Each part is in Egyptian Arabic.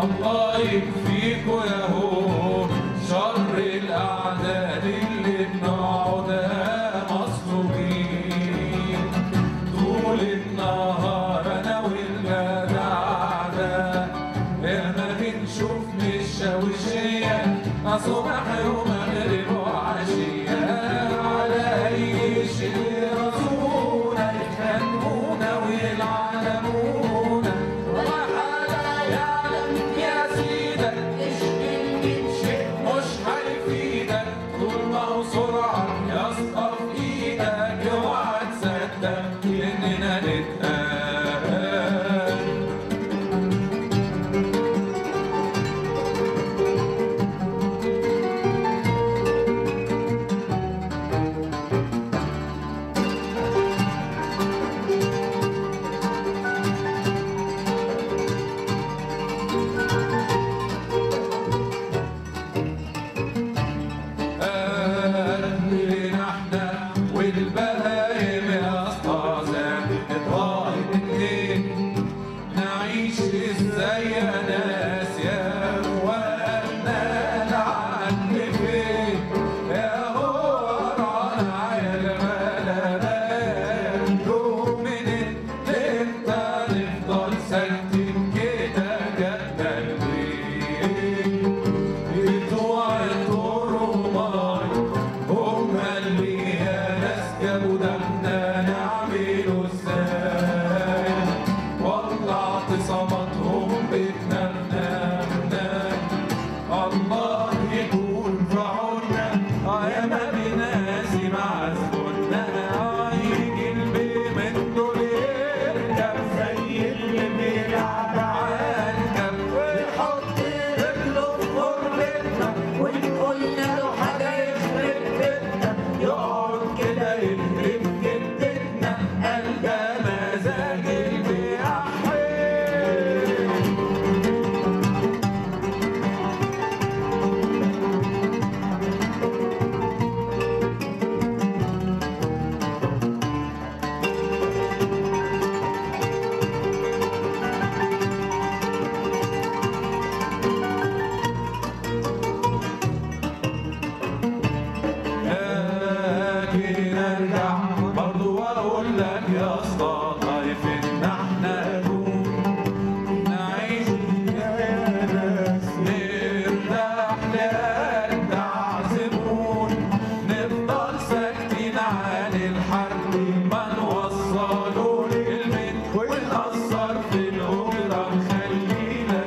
الله يكفيكوا يا هو شر الأعداء اللي بنقعدها مصلوبين طول النهار أنا والجدع ده لما بنشوف مشاوشية صبح ومغرب وعشية على أي شيء رسولنا يخانقونا ويلعنونا وحلا يعلم يا سيدك مش هيفيدك طول ما هو سرعة يا اسطى في ايدك اوعى تصدق اننا نتقابل قلبنا احنا والبهايم يا اسطى زادت اتراهن اتنين نعيش ازاي يا ناس يا اخوانا العدل فين يا هو رانا يا الغلبان من انت نفضل ساكتين كده جدا ليه بتوع الغرباء هم اللي يا ناس جابوا دمنا نعمله ازاي والله اعتصاماتهم بتنمنا الله يكون في عوننا اه يا ما بناسي مع زبوننا اه يجي البي من دول يركب زي اللي بيلعب عنكب ويحط رجله في غربتنا ونقول له حاجة يخرب بيتنا يقعد كده يخرب جدتنا قال ده مزاج البيع حلو لكن ارجع برضو واقول لك يا اسطى خايف ان احنا نكون نعيش يا ناس نرتاح لقد عزمون نفضل ساكتين عن الحرب ما نوصلوا للبيت ونأثر في الأجرة نخلينا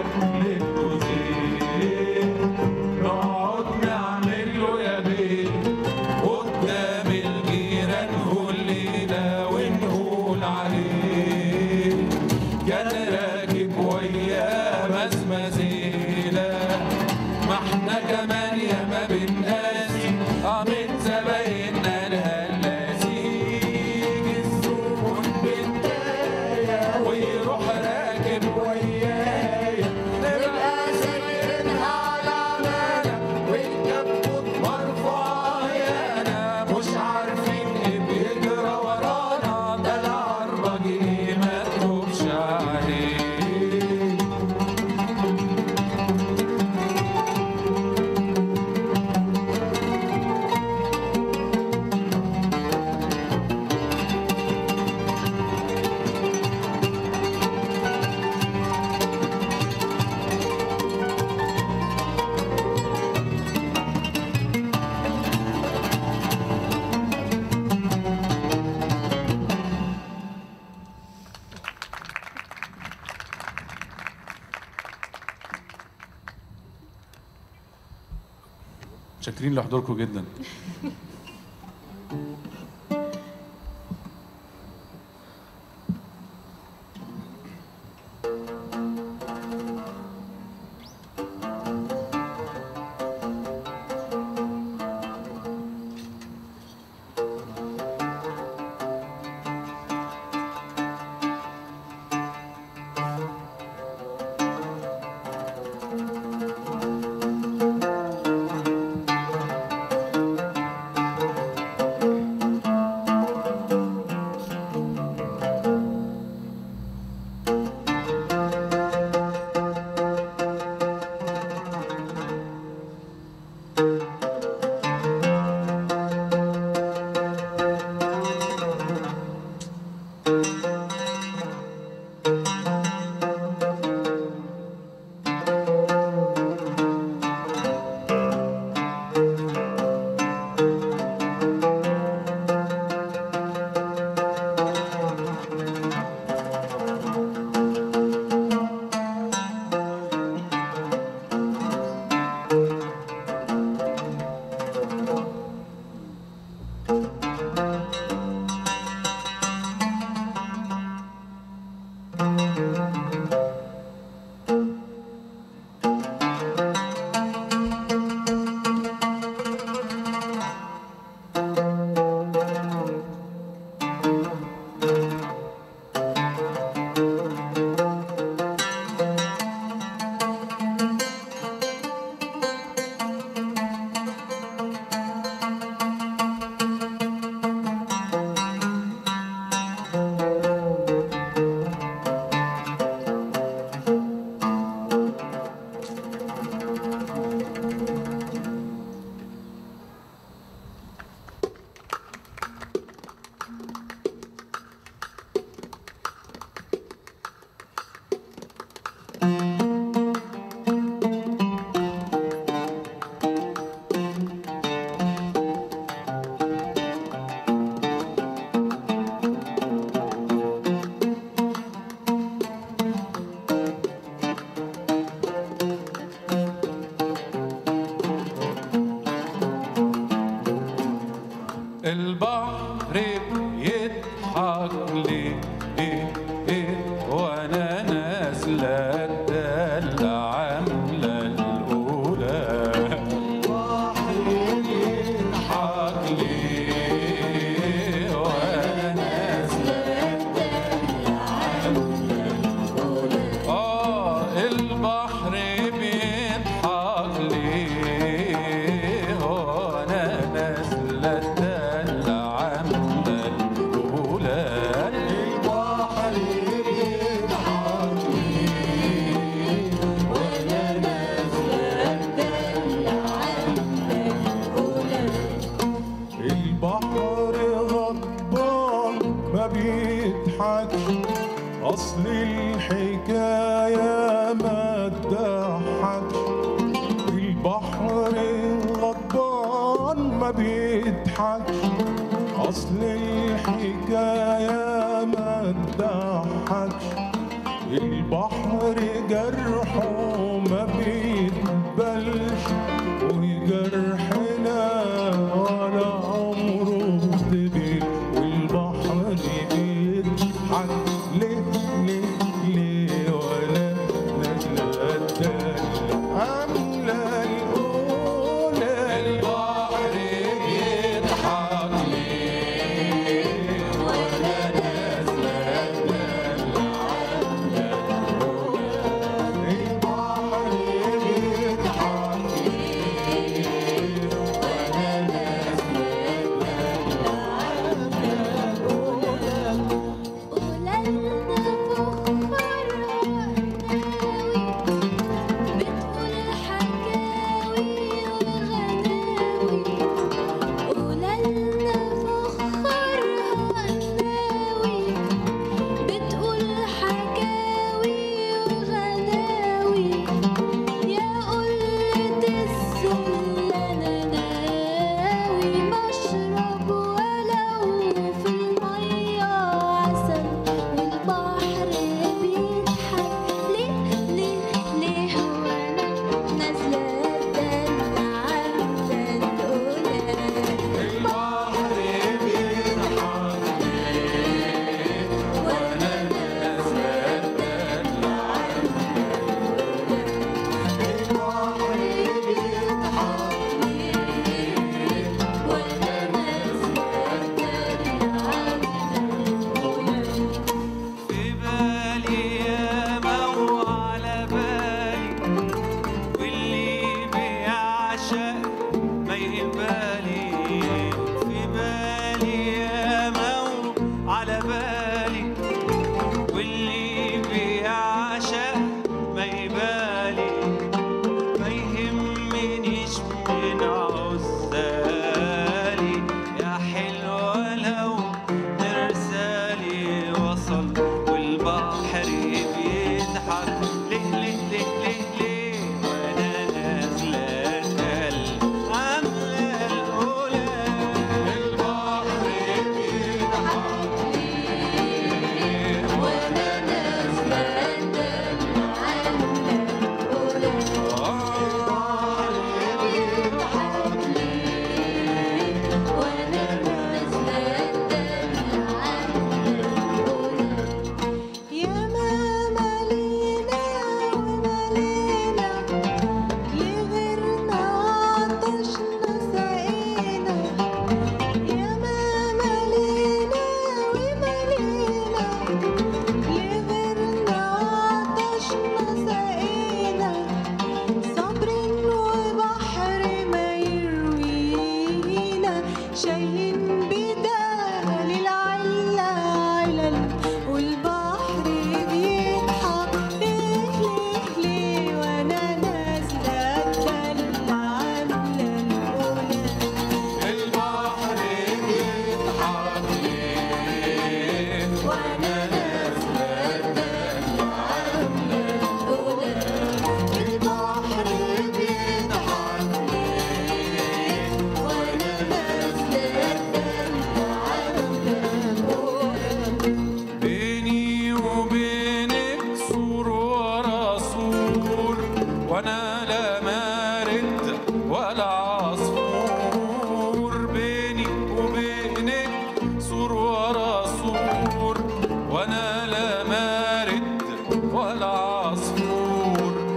للجزير نقعد نعمل له يا بيه قدام الجيران كلنا ونقول عليه كان راكب وياه مزمزيلة ما احنا كمان يا ما بنقاسي اه من زبايننا الهلاسي يجي الزبون بالداية ويروح راكب ويايا نبقى سايقينها على مانا والكبوت مرفوع يانا مش عارفين ايه بيجرى ورانا ده العربجي ما تكوبش عليه شاكرين لحضوركم جدا العملة الأولى يضحك لي وأنا آه البحر بيضحك لي وأنا نازلة العملة الأولى البحر بيضحك البحر غضبان ما بيضحكش اصل الحكايه ما تضحكش البحر غضبان ما بيضحكش اصل الحكايه ما تضحكش البحر جرحه ما بيتبلش وجرحنا ولا عمره طبل والبحر بيضحك ليه ليه ليه ولا نجلة العملة الأولى البحر بيضحك لي وأنا نازلة البحر بيضحك بتقول حكاوي وغناوي يا قلة السم أنا ناوي مشرب ولو في المية عسل والبحر بيضحك ليه ليه ليه وأنا نازلة الدلع الأولى البحر بيضحك لي وأنا نازلة في بالي يا مو على بالي واللي بيعشق ما يقبالي في بالي يا مو على بالي واللي بيعشق ما يبالي ما يهمنيش من عزالي يا حلوة لو مرسالي وصل والبحر بيضحك ليه ليه ليه ليه ليه وانا نازلة العملة الأولى البحر بيضحك وأنا نازلة وأنا يا ماما لينا ومالينا لغيرنا عطشنا سقينا يا ماما لينا ومالينا لغيرنا عطشنا سقينا صبر وبحر ما يروينا شايلين بدال العلة علل والبحر بيضحك ليه ليه ليه وانا نازلة العملة الأولى البحر بيضحك لي وانا نازلة العملة الأولى البحر بيضحك وانا نازلة العملة الأولى بيني وبينك سور ورا سور وانا لا مارد ولا عصفور بيني وبينك سور ورا سور وانا لا مارد ولا عصفور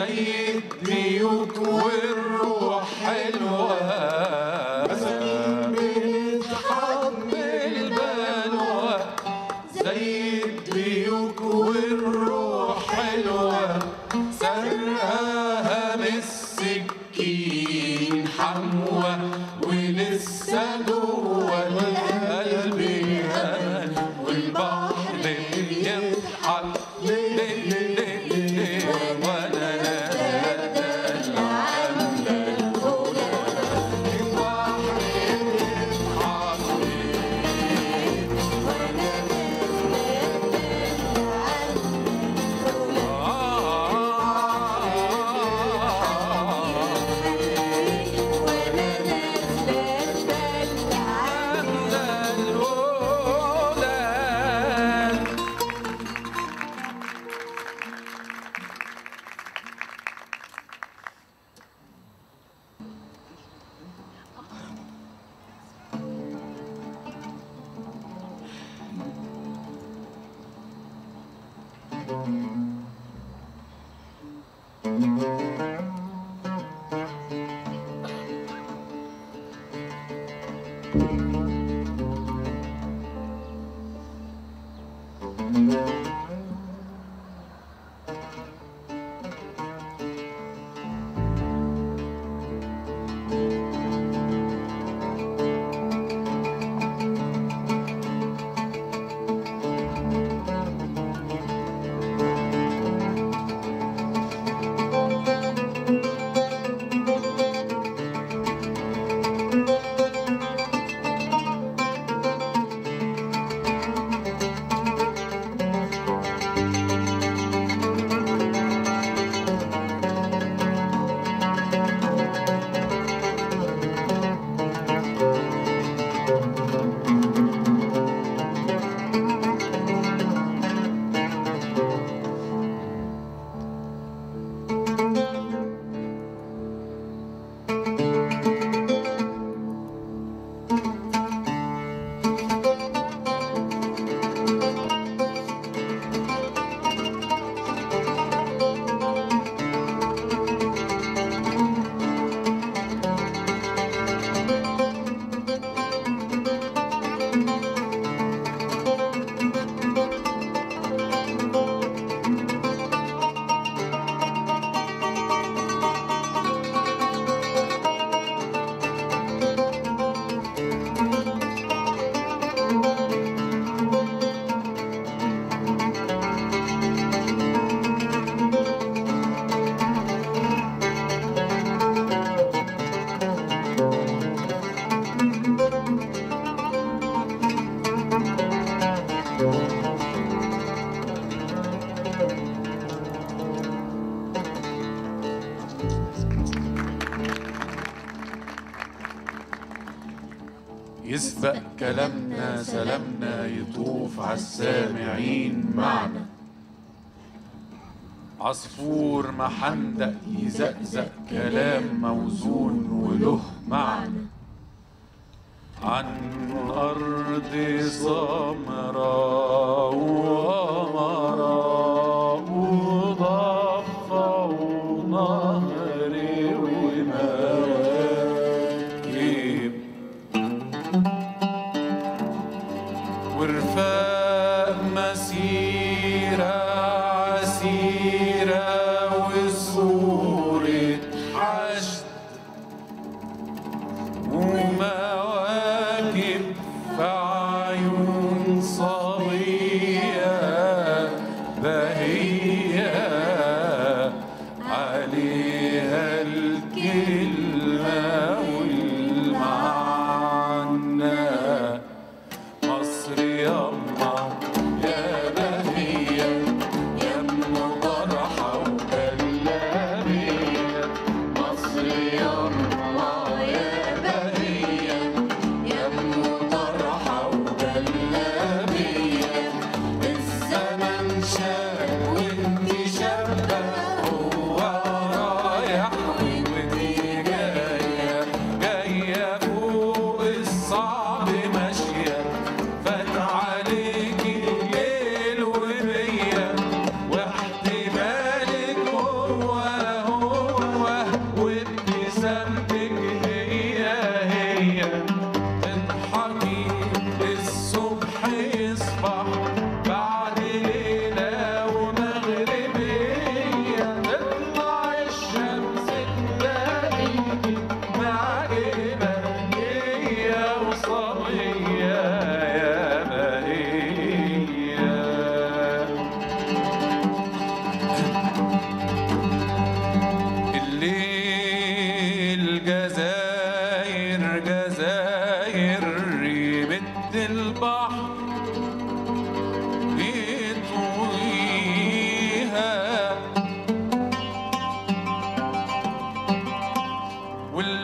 زي الديوك والروح حلوة بنتحمل بلوى زي الديوك والروح حلوة سرقاها من السكين حموة ولسه جوه القلب أمل والبحر بيضحك ليه ليه ليه ليه وانا لا يسبق كلامنا سلامنا يطوف عالسامعين معنا عصفور محندق يزقزق كلام موزون وله معنى عن أرض سمراء ومراء وضفة ونهر ومواكب ورفاق مسيرة عسيرة وصورة حشد ومواكب في عيون صبية بهية عليها الكلمة والمعنى مصر يما يا بهية يا ام طرحة وكلابية مصر يما يا بهية يا ام طرحة وكلابية الزمن شاب وانت شابة هو رايح وانت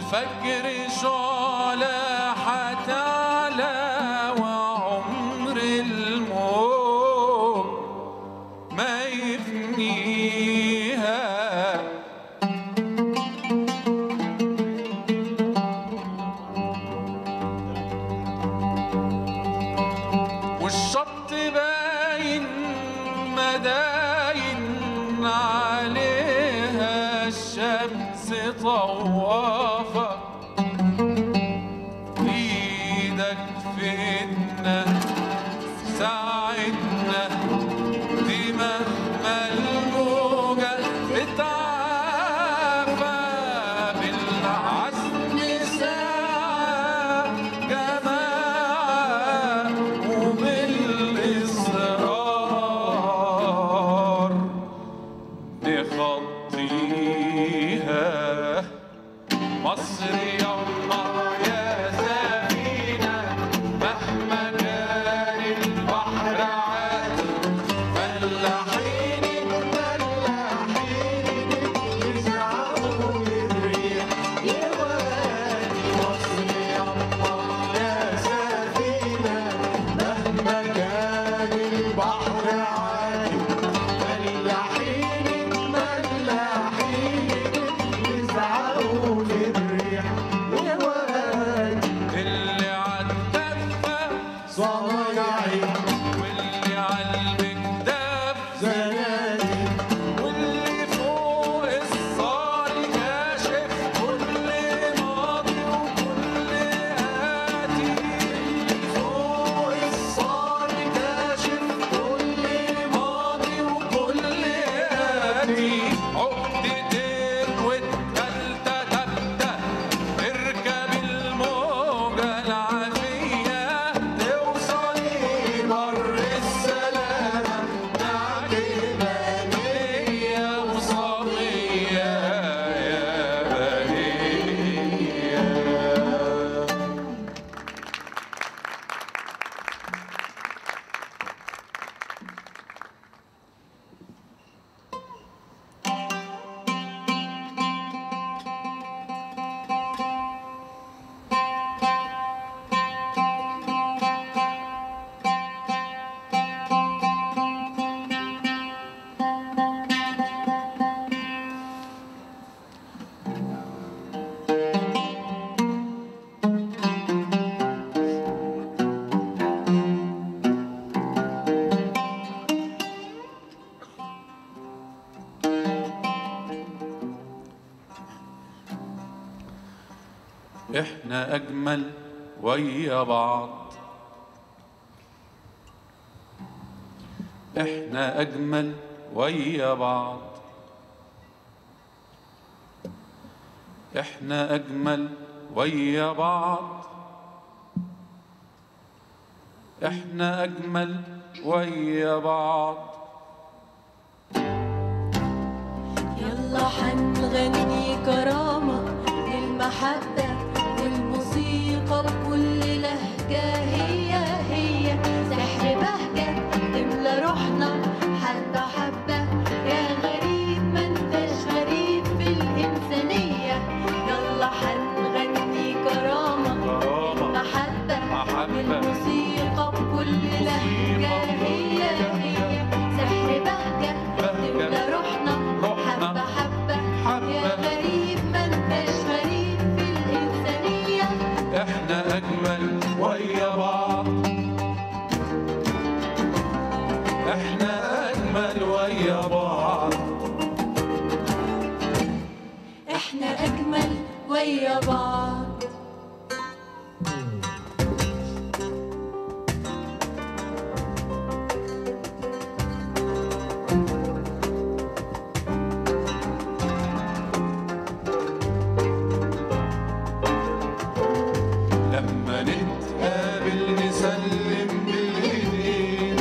الفجر شعلة حتعلى وعمر الموج ما يفنيها والشط باين مداين عليها الشمس طوافة ايدك فينا ساعدنا دي مهما الموجة تتعافى بالعزم ساعة جماعة وبالإصرار نخطيها مصر يلا يا سفينة مهما كان البحر عاتي فلاحين الفلاحين يزعقوا للريح يوادي مصر يلا يا سفينة مهما كان البحر عاتي فلاحين الفلاحين يزعقوا للريح يوادي اللي عالدفة صنايعي واللي عالمكتب زنادي واللي فوق الصال كاشف كل ماضي وكل آتي فوق الصال كاشف كل ماضي وكل آتي عقدتين والتالتة تبدأ اركب الموجة العافية توصلي بر السلامة عجبانية وصبية يا بهية احنا اجمل ويا بعض احنا اجمل ويا بعض احنا اجمل ويا بعض احنا اجمل ويا بعض يلا حنغني كرامة للمحبة والموسيقى بكل لهجة هي هي سحر بهجة تملى روحنا حبة حبة يا غريب ما انتش غريب في الإنسانية يلا حنغني كرامة للمحبة محبة. والموسيقى بكل لهجة هي هي سحر بهجة تملى روحنا روحنا. حبة حبة حبة. يا غريب ما انتش غريب في الإنسانية احنا اجمل ويا بعض احنا اجمل ويا بعض احنا أجمل ويا بعض لما نتقابل نسلم بالايدين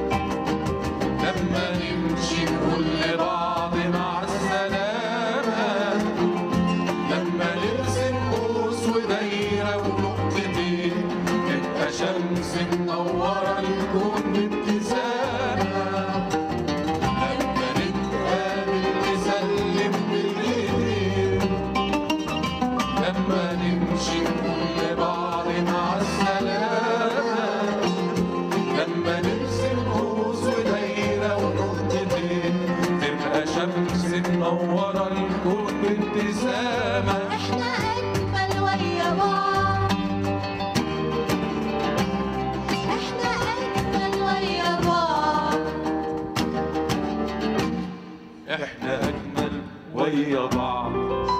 لما نمشي نقول لبعض مع السلامة لما نرسم قوس تكون بابتسامة احنا اجمل ويا بعض احنا اجمل ويا بعض احنا اجمل ويا بعض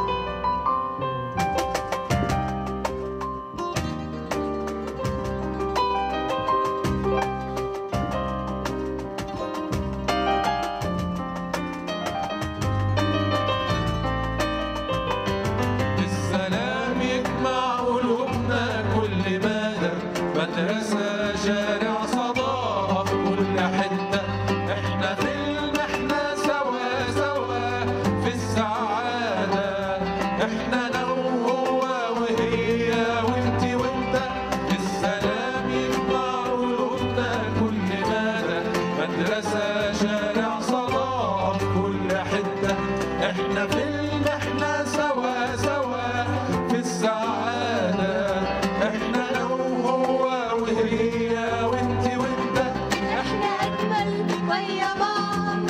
السلام يجمع قلوبنا كل مدى مدرسة شارع صداقة في كل حتة احنا في المحنة سوا سوا في السعادة احنا انا وهو وهي وانتي وانت السلام يجمع قلوبنا كل مدى مدرسة شارع صداقة في كل حتة احنا في المحنة سوا سوا في السعادة احنا انا وهو وهي وانتي وانت احنا اجمل ويا بعض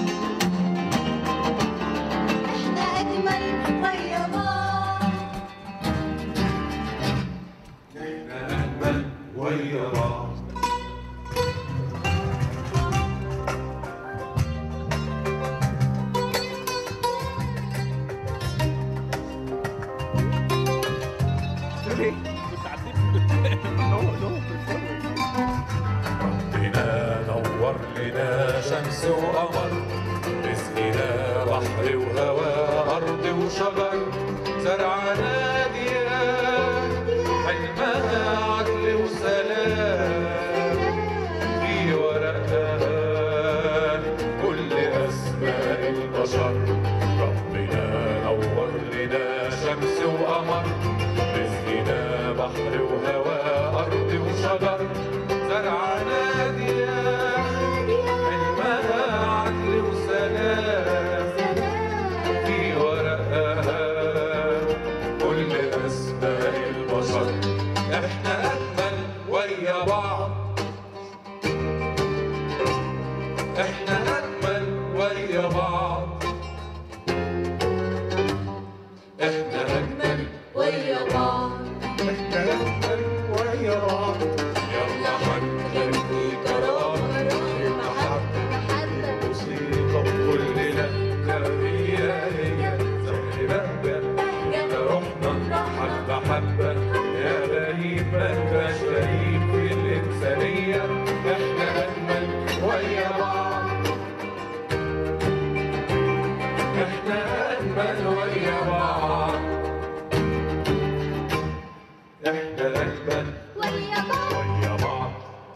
احنا اجمل ويا بعض احنا اجمل ويا بعض ربنا نور لنا شمس وقمر رزقنا بحر وهواء أرض وشجر زرعنا ديار حلمها عدل وسلام في ورقها كل أسماء البشر ربنا نور لنا شمس وقمر رزقنا بحر وهواء أرض وشجر زرعنا ديار حلمها عدل وسلام في ورقها كل أسماء البشر احنا أجمل ويا بعض احنا أجمل ويا بعض احنا أجمل ويا بعض احنا أجمل ويا بعض يلا هنغني كرامة المحبة محبة موسيقى بكل لهجة هي هي زي بهجة يا روحنا حبة حبة يا غريب ما انتش غريب في الإنسانية احنا أجمل ويا بعض احنا أجمل ويا بعض احنا أجمل ويا بعض ويا بعض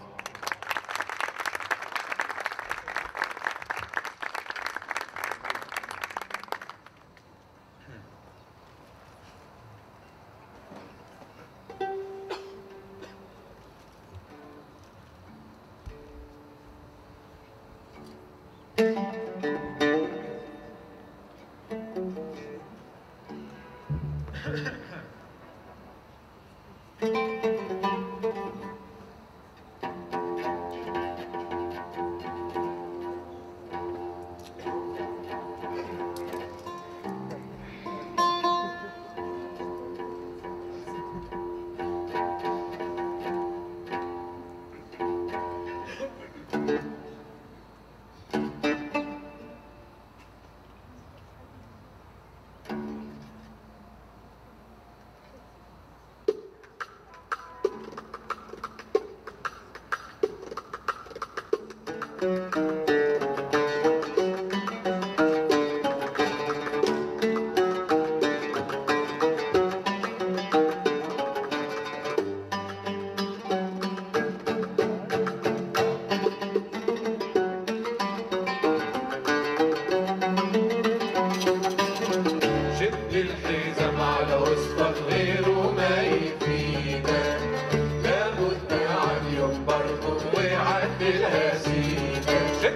شد الحزام على وسطك غيره ما يفيدك لابد عن يوم برضه ويعدي الهزيمة شد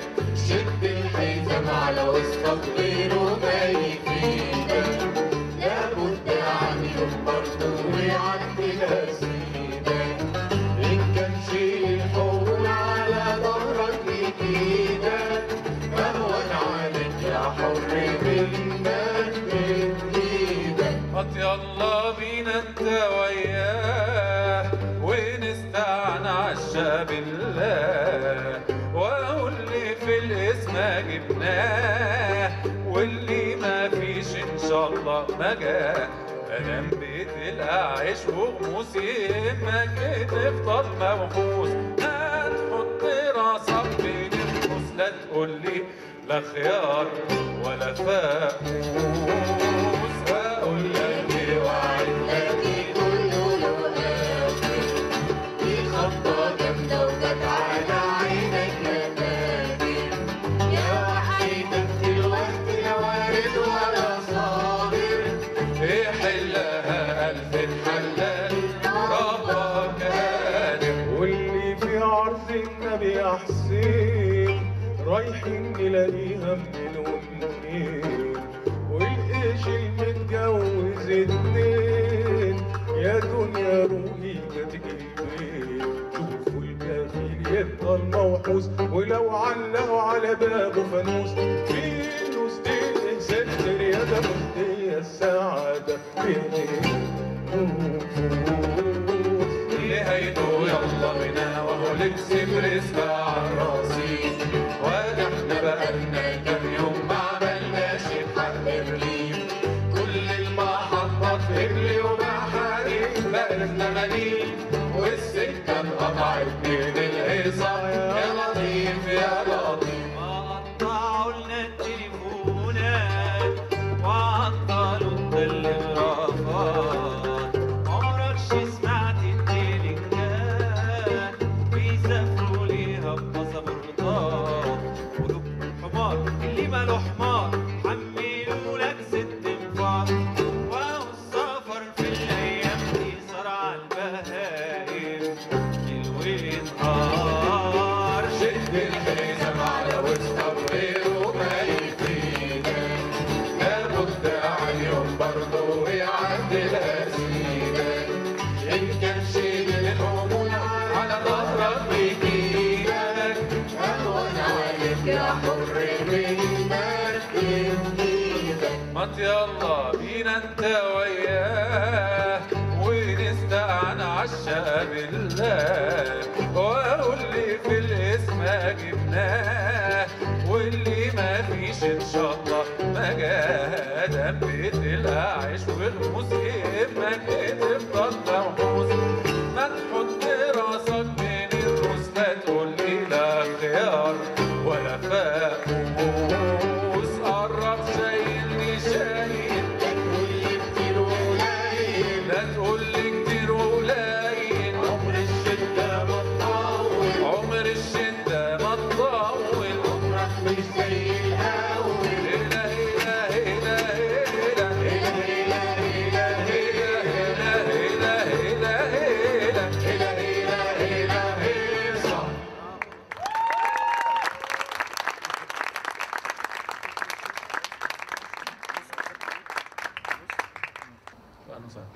يلا بينا انت وياه ونستعن عشا بالله واقول اللي في الاسم جبناه واللي ما فيش ان شاء الله ما جاه مادام بتلقى عيش وغموس يهمك تفضل موحوس هتحط راسك بين الفلوس لا تقول لي لا خيار ولا فاقوس هقول لك وعد لكن كله له آخر دي خطة جامدة وجت على عينك يا تاجر يا وحيدك دلوقتي لا وارد ولا صابر يحلها ألف حلال ربك قادر واللي في عرض النبي يا حسين رايحين نلاقيها منين ومنين والايش المتجوز اتنين يا دنيا روحي ما تجيبين شوفوا الكفيل يفضل موحوس ولو علقوا على بابه فانوس فلوس دي ستر يا ده مهدية السعادة فين نهايته يلا بينا وهو لبس برزق عالرصيف وده احنا بقالنا كام يوم ما عملناش حق الريف كل المحطات رجلي ومحاريب بقالنا مليل والسكة انقطعت من الهيصة يا لطيف يا لطيف ما قطعوا لنا التليفونات وعطلوا التلغرافات عمرك شي سمعت التلينجات بيسافروا ليها بباسبورتات ولو حمار اللي ماله حمار حملوا لك ست انفار وهو السفر في الايام دي صار عالبهايم الوين نهار شد الحزام على وسطك غيره ما يفيدك لابد عن يوم برضه يعدي الأسيدك إن كان شيء من الهموم على ظهرك بيجيلك أهون عليك يا حر منك إيدك ما يلا بينا انت وياه ونستعن عشا بالله واقول لي في الاسم جبناه واللي ما فيش ان شاء الله ما جاه دم بتلقى عيش والغموس يهمك تفضل موحوس ما تحط راسك بين الروس لا تقول لي لا خيار ولا فاقوس قرب شايلني شايل لا تقول لي كتير وقليل عمر الشدة ما تطول عمر الشدة ما تطول عمرك مش زي الأول هنا هنا هنا هنا هنا هنا هنا هنا هنا هنا هنا هنا هنا هنا صح أنا صح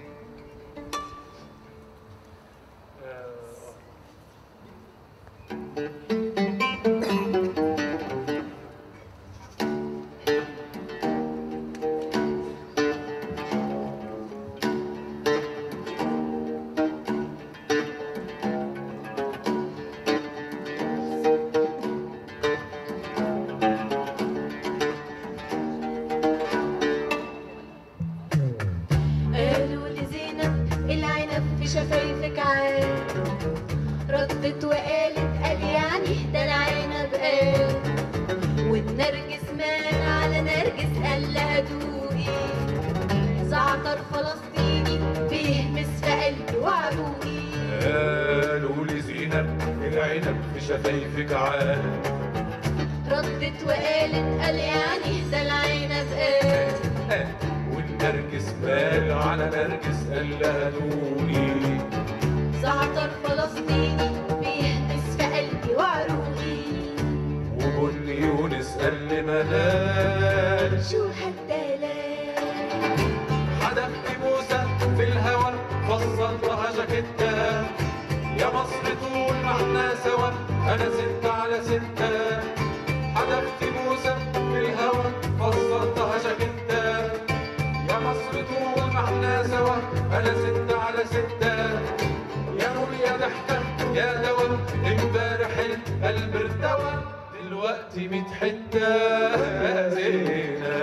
قالوا لزينب العنب في شفايفك عاد ردت وقالت قال يعني ده العنب قال والنرجس مال على نرجس قال لها دوقي زعتر فلسطيني بيهمس في قلبي وعروقي قالوا لي زينب العنب في شفايفك عاد ردت وقالت قال يعني ده العنب قال والنرجس مال على نرجس قال لها دوني زعتر فلسطيني بيهمس في قلبي وعروقي وبن يونس قال لي ملال شو هالدلال حدفت موسى في الهوى فصلتها جاكيتة يا مصر طول ما احنا سوا انا ستة على ستة حدفت موسى في الهوى فصلتها جاكيتة يا مصر طول ما احنا سوا انا ستة على ستة يا نور يا ضحكة يا دوا امبارح القلب ارتوى دلوقتي ميت حتة زينة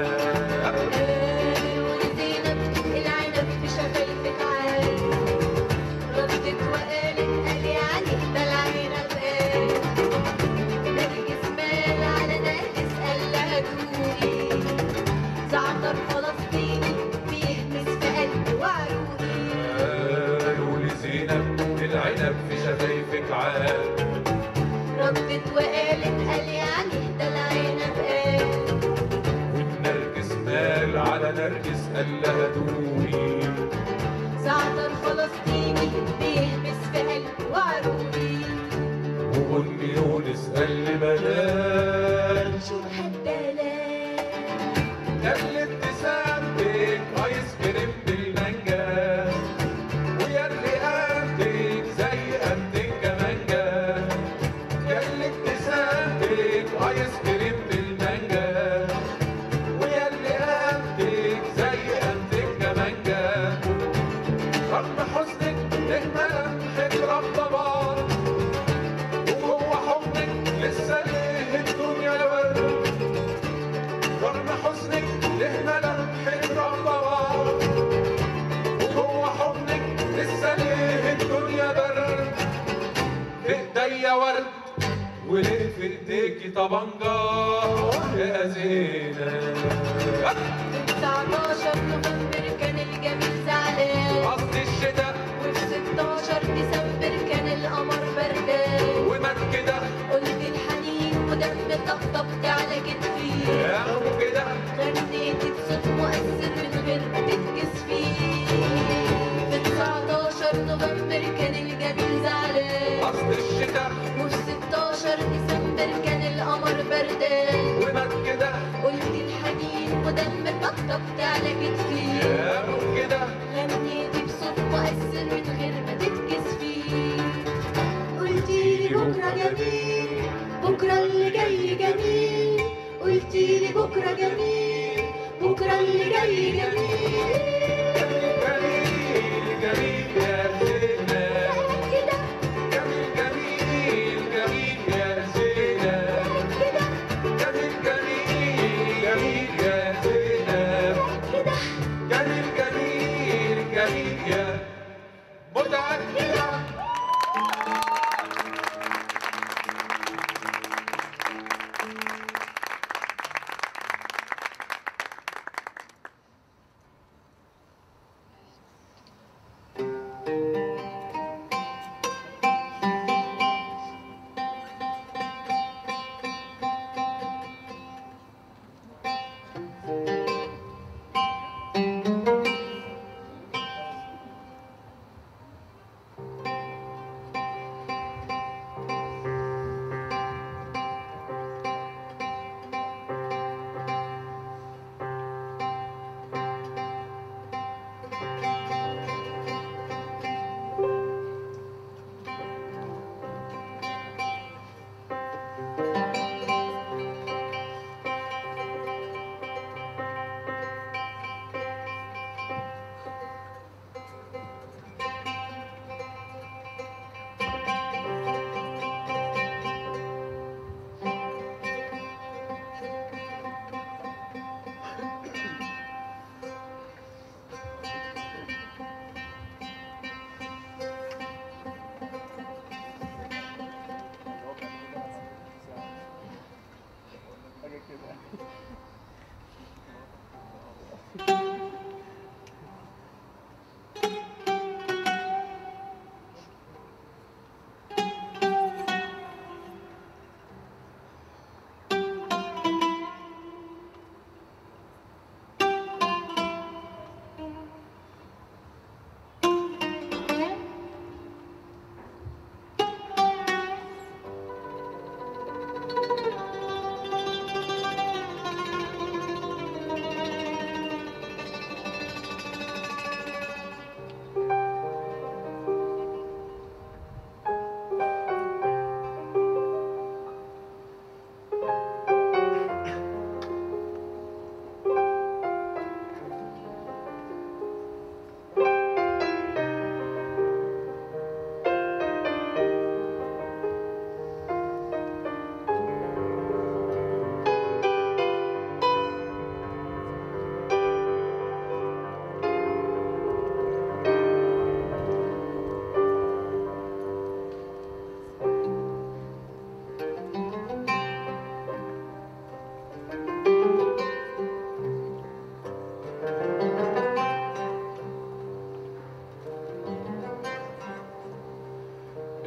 وزينب العنب في شفايفك عاد ردت وقالت قال يعني ده العنب قال نرجس مال على نرجس قال لها دوقي زعتر فلسطيني بيهمس في قلبي وعروقي قالوا لي زينب العنب في شفايفك عاد ردت وقالت قال يعني ده العنب قال والنرجس مال على نرجس قال لها دوقي زعتر فلسطيني بيهمس في قلبي وعروقي وأم يونس قال لي بلاش شو هالدلال قال لي ابتسامتك ايس كريم بالمانجا ويا اللي قامتك زي قامتك كمانجا قال لي ابتسامتك ايس كريم بالمانجا ويا اللي قامتك زي قامتك كمانجا رغم حزنك نهمة خبرة بضبار وجوه حضنك لسه ليه الدنيا ورد رغم حزنك ليه ملامحك ربوار وجوه حضنك لسه ليه الدنيا برد في ايديا ورد وليه في ايديكي طبنجة يا زينة 19 نوفمبر كان الجميل زعلان قصدي الشتا وفي 16 ديسمبر كان القمر بردان ومات كده قلت الحنين ودم طبطبت على كتفي يا كده غنيت بصوت مؤثر من غير ما تتكس فيه في 19 نوفمبر كان الجميل زعلان قصدي الشتا وفي 16 ديسمبر كان القمر بردان ومات كده قلت الحنين ودم طبطبت على كتفي يا كده غنيت بصوت مؤثر من غير ما تتكس فيه قلتيلي بكرة جميل بكرة اللي جاي جميل قلتيلي بكرة جميل بكرة اللي جاي جميل جميل جميل يا زينة كده جميل جميل جميل يا زينة كده جميل جميل جميل يا زينة كده جميل جميل جميل يا متأكدة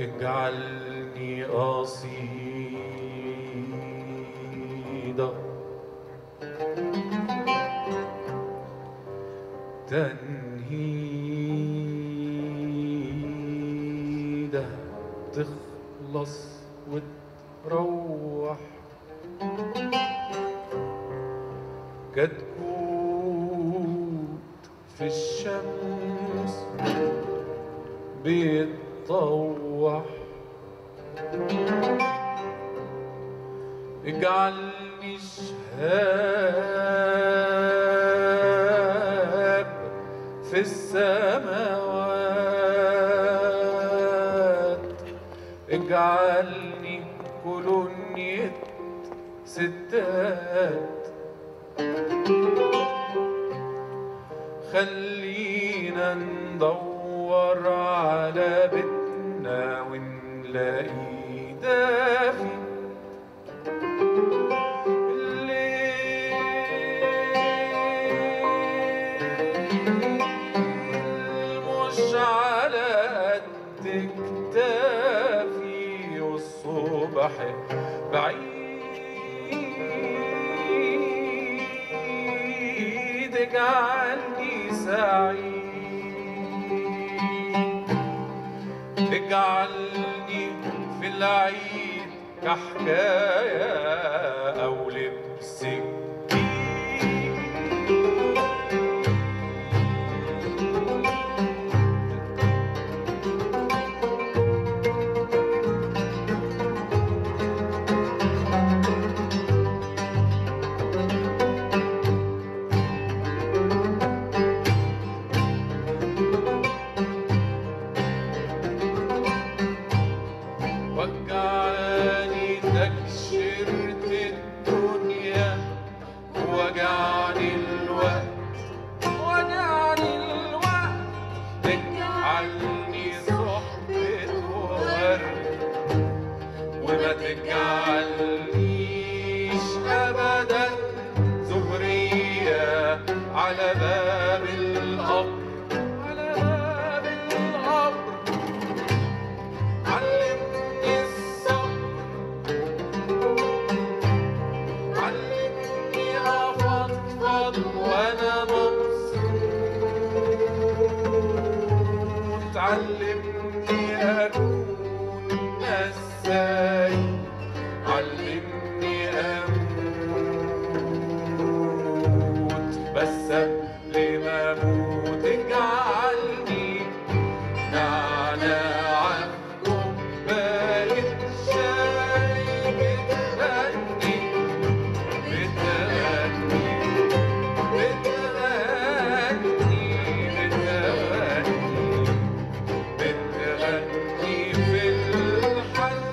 اجعلني قصيدة تنهيدة تخلص وتروح كتكوت في الشمس بيتطوح اجعلني شهاب في السماوات اجعلني كولونية ستات خلينا ندور على بيتنا ونلاقي دافي الليل مش على قد كتافي والصبح بعيد اجعلني سعيد اجعلني في العيد كحكاية أو لبس جديد وجعاني تكشرت الدنيا وجعني الوقت وجعني الوقت تجعلني صحبة ورد وما تجعلنيش أبدا زهرية على باب القبر على باب القبر علمني الصبر علمني أفضفض وأنا مبسوط علمني أكون نساي علمني أموت بس قبل ما أموت اجعلني نعناع كوباية شاي بتغني بتغني بتغني بتغني بتغني في الحل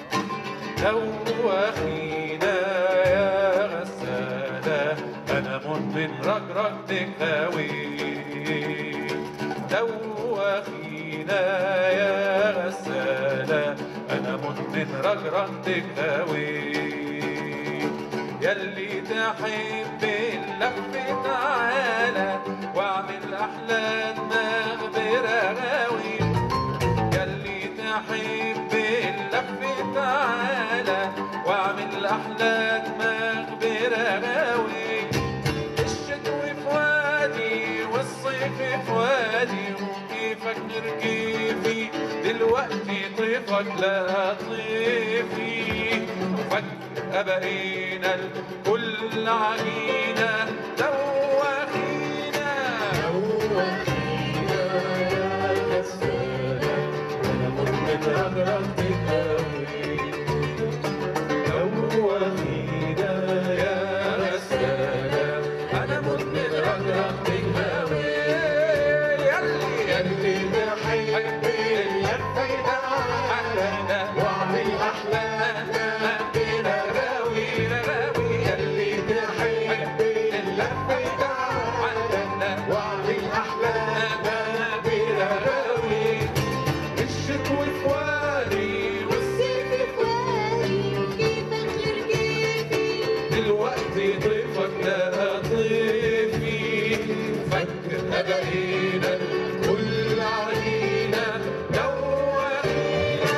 دوخينا يا غسالة أنا مدمن رجرج تكاوي دوخينا يا غسالة أنا مدمن رجرج تكاوي يلي تحب اللف تعالى واعمل أحلى مغبرة غاوي يلي تحب اللف تعالى واعمل أحلى مغبرة غاوي الشتو في وادي والصيف في وادي وكيفك نركيفي دلوقتي طيفك لا طيفي فجأة بقينا الكل عجينة دوخينا يا غسالة أنا مدمن رجرج تكاوي يلي يلي بحب اللفة تعالى واعمل أحلى بلا راوي راوي يلي بحب اللفة تعالى واعمل أحلى بلا راوي الشتوي في وادي والصيف سيف فؤادي كيفك غير كيفي دلوقتي ضيفك لا ضيفي فجأة بقينا الكل علينا دوخينا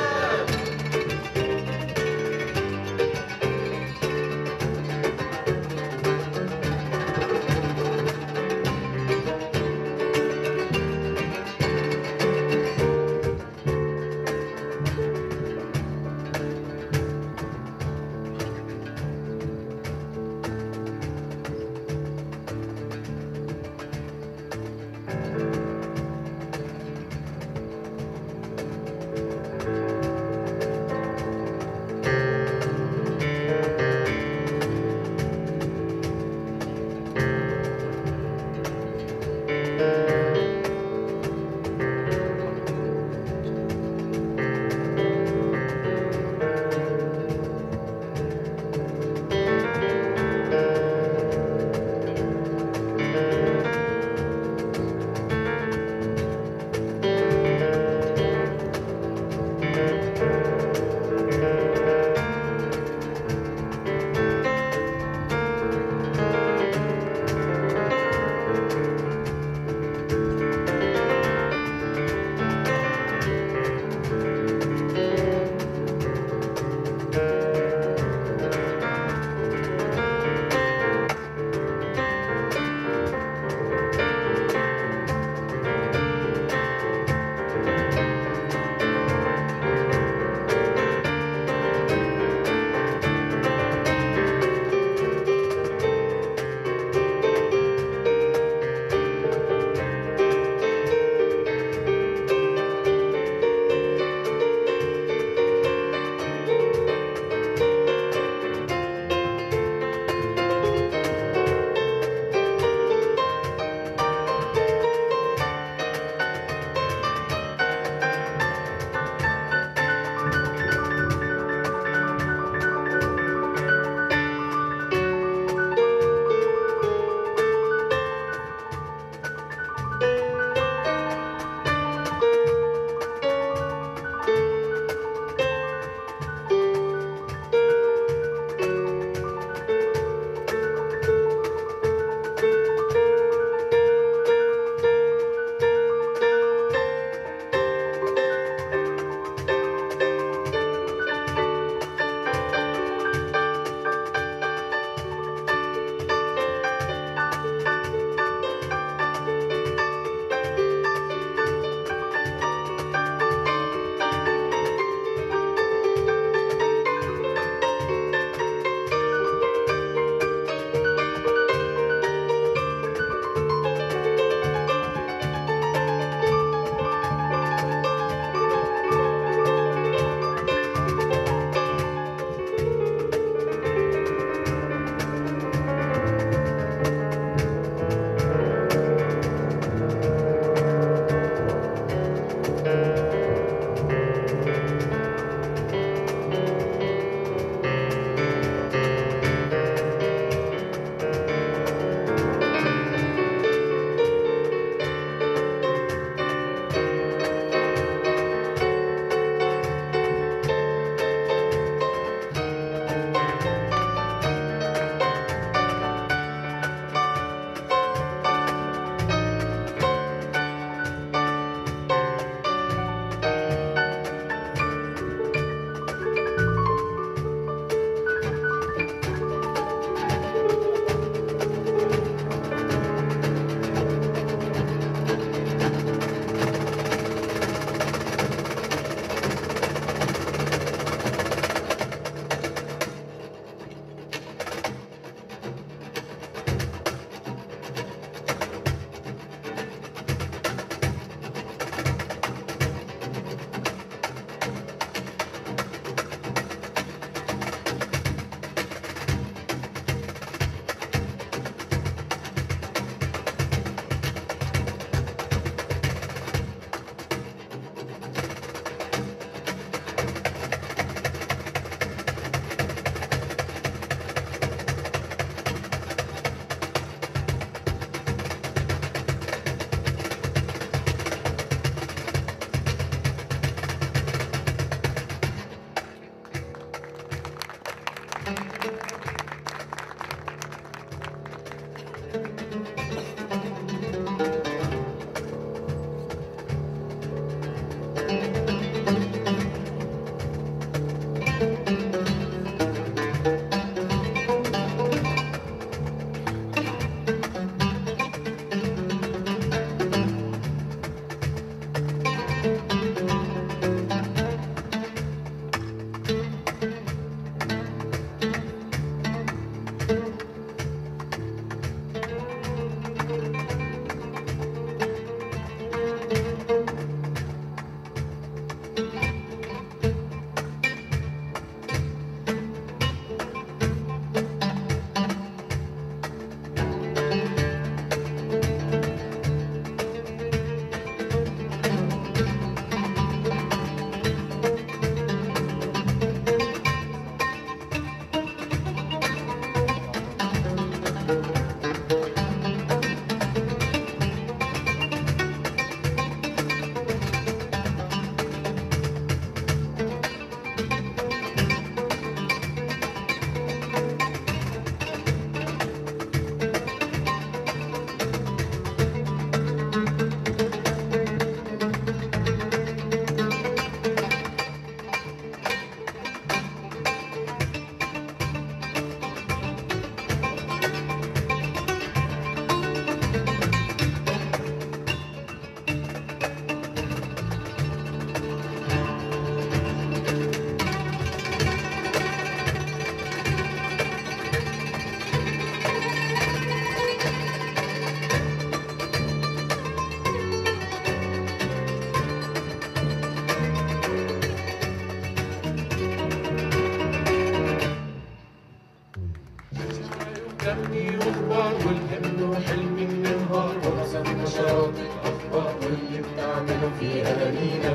دمي واخبار والهم وحلمي النهار ورسم نشاط الاخبار واللي بتعمله في اهالينا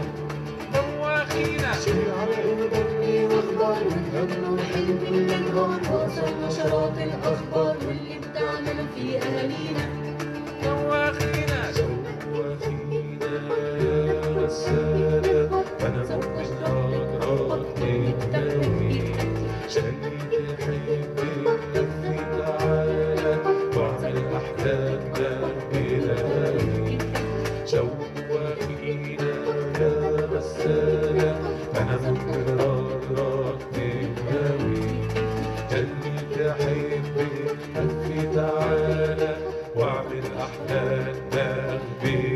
دواخينا دمي واخبار والهم وحلمي النهار وصل نشرات الاخبار واللي بتعمله في اهالينا دواخينا واخينا يا رسالة أنا مؤمن أقرأ تناوي شاني تحبي لفي تعالى واعمل أحلامنا بلاوي شوقينا يا رسالة أنا مؤمن أقرأ تناوي جلي تحبي لفي تعالى واعمل أحلامنا بلاوي